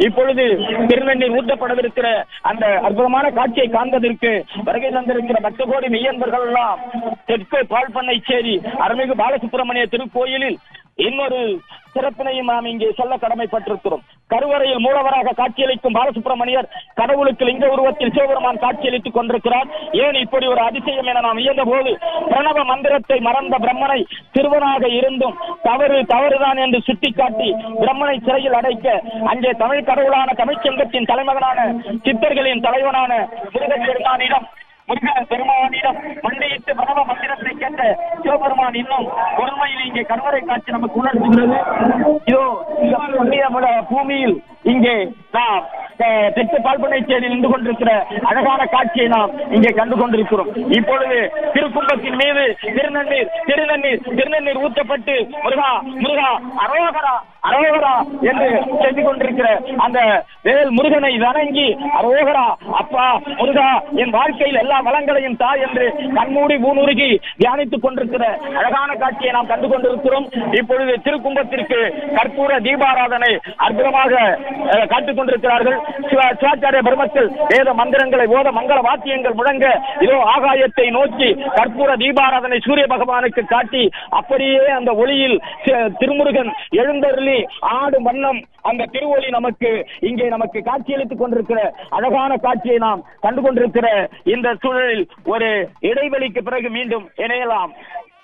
இப்பொழுது திருநெண்ணீர் ஊட்டப்படவிருக்கிற அந்த அற்புதமான காட்சியை காண்பதற்கு வருகை தந்திருக்கிற பக்த கோடி மெய்யன்பர்கள் எல்லாம் தெற்கு பால்பண்ணை சேரி அருள்மிகு பாலசுப்பிரமணிய திருக்கோயிலில் இன்னொரு சிறப்பினையும் நாம் இங்கே சொல்ல கடமைப்பட்டிருக்கிறோம் கருவறையில் மூலவராக காட்சியளிக்கும் பாலசுப்பிரமணியர் கடவுளுக்கு லிங்க உருவத்தில் சிவபெருமான் காட்சியளித்துக் கொண்டிருக்கிறார் ஏன் இப்படி ஒரு அதிசயம் என நாம் இயந்த போது பிரணவ மந்திரத்தை மறந்த பிரம்மனை சிறுவனாக இருந்தும் தவறு தவறுதான் என்று சுட்டிக்காட்டி பிரம்மனை சிறையில் அடைக்க அங்கே தமிழ் கடவுளான தமிழ்ச் சங்கத்தின் தலைமகனான சித்தர்களின் தலைவனான முருகன் பெருமானிடம் முருகன் பெருமானிடம் மண்டியிட்டு பரவ மந்திரத்தை கேட்ட சிவபெருமான் இன்னும் உண்மையில் இங்கே கருவறை காட்சி நமக்கு உணர்த்துகிறது இதோ இந்த புண்ணியமுள்ள பூமியில் இங்கே நாம் அஹ், தெற்கு பால்பனைச்சேரியில் நின்று கொண்டிருக்கிற அழகான காட்சியை நாம் இங்கே கண்டு கொண்டிருக்கிறோம் இப்பொழுது திருக்கும்பத்தின் மீது திருநன்னீர் திருநன்னீர் திருநன்னீர் ஊற்றப்பட்டு முருகா முருகா அரோகரா அரோகரா என்று சொல்லிக் கொண்டிருக்கிற அந்த வேல் முருகனை வணங்கி அரோகரா அப்பா முருகா என் வாழ்க்கையில் எல்லா வளங்களையும் தா என்று கண்மூடி ஊனுருகி தியானித்துக் கொண்டிருக்கிற அழகான காட்சியை நாம் கண்டு கொண்டிருக்கிறோம் இப்பொழுது திருக்கும்பத்திற்கு கற்பூர தீபாராதனை அற்புதமாக அஹ், காட்டிக் கொண்டிருக்கிறார்கள் சிவா- சிவாச்சாரிய பெருமக்கள் வேத மந்திரங்களை ஓத மங்கள வாத்தியங்கள் முழங்க இதோ ஆகாயத்தை நோக்கி கற்பூர தீபாராதனை சூரிய பகவானுக்கு காட்டி அப்படியே அந்த ஒளியில் சி- திருமுருகன் எழுந்தருளி ஆடும் வண்ணம் அந்த திருவொளி நமக்கு இங்கே நமக்கு காட்சியளித்துக் கொண்டிருக்கிற அழகான காட்சியை நாம் கண்டு கொண்டிருக்கிற இந்த சூழலில் ஒரு இடைவெளிக்கு பிறகு மீண்டும் இணையலாம்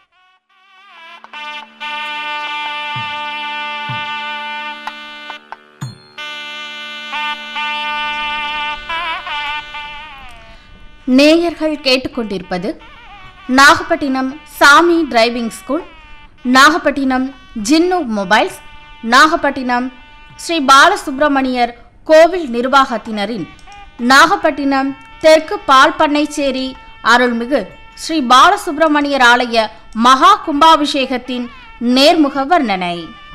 நேயர்கள் கேட்டுக்கொண்டிருப்பது Nagapattinam Sami driving school Nagapattinam Jinnu mobiles Nagapattinam Shri Balasubramaniyar கோவில் நிர்வாகத்தினரின் நாகப்பட்டினம் தெற்கு பால்பண்ணைச்சேரி அருள்மிகு ஸ்ரீ பாலசுப்பிரமணியர் ஆலய மகா கும்பாபிஷேகத்தின் நேர்முக வர்ணனை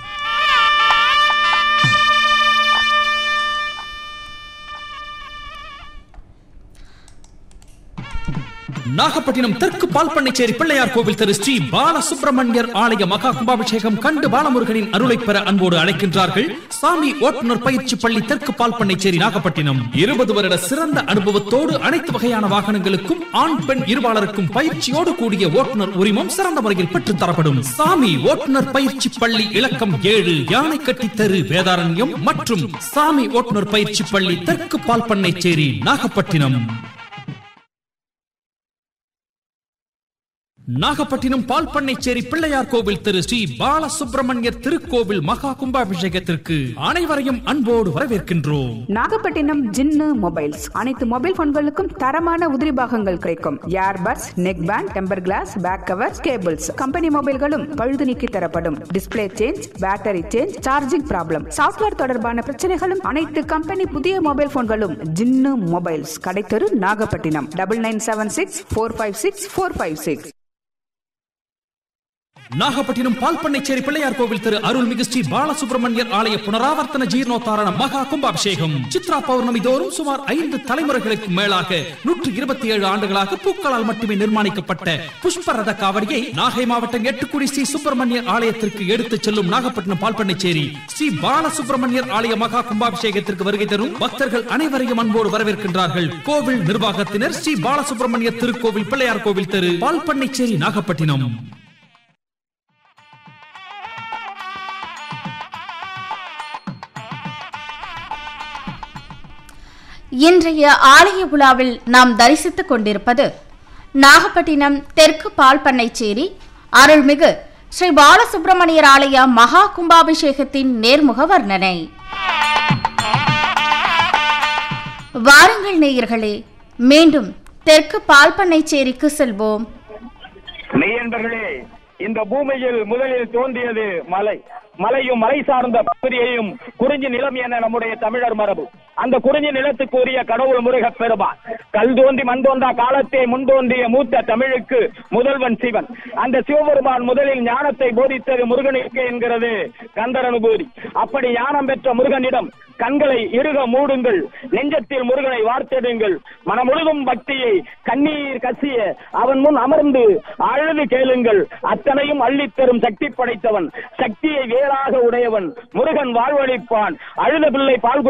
நாகப்பட்டினம் தெற்கு பால்பண்ணைச்சேரி பிள்ளையார் கோவில் திரு ஸ்ரீ பாலசுப்பிரமணியர் ஆலய மகா கும்பாபிஷேகம் கண்டு பாலமுருகனின் அருளை பெற அன்போடு அழைக்கின்றார்கள் சாமி ஓட்டுநர் பயிற்சி பள்ளி தெற்கு பால்பண்ணைச்சேரி நாகப்பட்டினம் இருபது வருட சிறந்த அனுபவத்தோடு அனைத்து வகையான வாகனங்களுக்கும் ஆண் பெண் இருபாலருக்கும் பயிற்சியோடு கூடிய ஓட்டுநர் உரிமம் சிறந்த முறையில் பெற்றுத் தரப்படும் சாமி ஓட்டுநர் பயிற்சி பள்ளி இலக்கம் ஏழு யானைக்கட்டி தெரு வேதாரண்யம் மற்றும் சாமி ஓட்டுநர் பயிற்சி பள்ளி தெற்கு பால்பண்ணைச்சேரி நாகப்பட்டினம் நாகப்பட்டினம் பால்பண்ணைச்சேரி பிள்ளையார் கோவில் திரு ஸ்ரீ பாலசுப்பிரமணியர் திருக்கோவில் மகா கும்பாபிஷேகத்திற்கு அனைவரையும் அன்போடு வரவேற்கின்றோம் நாகப்பட்டினம் ஜின்னு மொபைல்ஸ் அனைத்து மொபைல் போன்களுக்கும் தரமான உதிரி பாகங்கள் கிடைக்கும் airbuds neck band temper glass back cover cables company மொபைல்களும் பழுது நீக்கி தரப்படும் display change battery change charging problem software தொடர்பான பிரச்சனைகளும் அனைத்து கம்பெனி புதிய மொபைல் போன்களும் ஜின்னு மொபைல்ஸ் கடைத்தெரு Nagapattinam double nine seven six four five six four five six Nagapattinam Palpannaicheri Pillaiyar கோவில் திரு அருள்மிகு ஸ்ரீ பாலசுப்பிரமணியர் ஆலய புனராவர்த்தன ஜீர்ணோத்தாரண மகா கும்பாபிஷேகம் சித்ரா பௌர்ணமி தோறும் சுமார் ஐந்து தலைமுறைகளுக்கு மேலாக நூற்று இருபத்தி ஏழு ஆண்டுகளாக பூக்களால் மட்டுமே நிர்மாணிக்கப்பட்ட புஷ்ப ரத காவடியை நாகை மாவட்டம் எட்டுக்குடி ஸ்ரீ சுப்பிரமணியர் ஆலயத்திற்கு எடுத்துச் செல்லும் நாகப்பட்டினம் பால்பண்ணைச்சேரி ஸ்ரீ பாலசுப்பிரமணியர் ஆலய மகா கும்பாபிஷேகத்திற்கு வருகை தரும் பக்தர்கள் அனைவரையும் அன்போடு வரவேற்கின்றார்கள் கோவில் நிர்வாகத்தினர் ஸ்ரீ பாலசுப்பிரமணியர் திருக்கோவில் பிள்ளையார் கோவில் தெரு பால்பண்ணைச்சேரி நாகப்பட்டினம் இன்றைய ஆலய விழாவில் நாம் தரிசித்துக் கொண்டிருப்பது நாகப்பட்டினம் தெற்கு பால்பண்ணைச்சேரி அருள்மிகு ஸ்ரீ பாலசுப்பிரமணியர் ஆலய மகா கும்பாபிஷேகத்தின் நேர்முக வர்ணனை வாருங்கள் நேயர்களே மீண்டும் தெற்கு பால்பண்ணைச்சேரிக்கு செல்வோம் மெய்யன்பர்களே இந்த பூமியில் முதலில் தோன்றியது மலை மலையும் மலை சார்ந்த பகுதியையும் குறிஞ்சி நிலம் என நம்முடைய தமிழர் மரபு அந்த குறிஞ்சி நிலத்துக்கு உரிய கடவுள் முருகப் பெருமான் கல் தோன்றி மண் தோன்றா காலத்தே முன் தோன்றிய மூத்த தமிழுக்கு முதல்வன் சிவன் அந்த சிவபெருமான் முதலில் ஞானத்தை போதித்தது முருகனுக்கு என்கிறது கந்தர் அனுபூதி அப்படி ஞானம் பெற்ற முருகனிடம் கண்களை இறுக மூடுங்கள் நெஞ்சத்தில் முருகனை வார்த்திடுங்கள் மனமுழுதும் பக்தியை கண்ணீர் கசிய அவன் முன் அமர்ந்து அழுது கேளுங்கள் அத்தனையும் அள்ளித்தரும் சக்தி படைத்தவன் சக்தியை வேறாக உடையவன் முருகன் வாழ்வழிப்பான் அழுத பிள்ளை பால்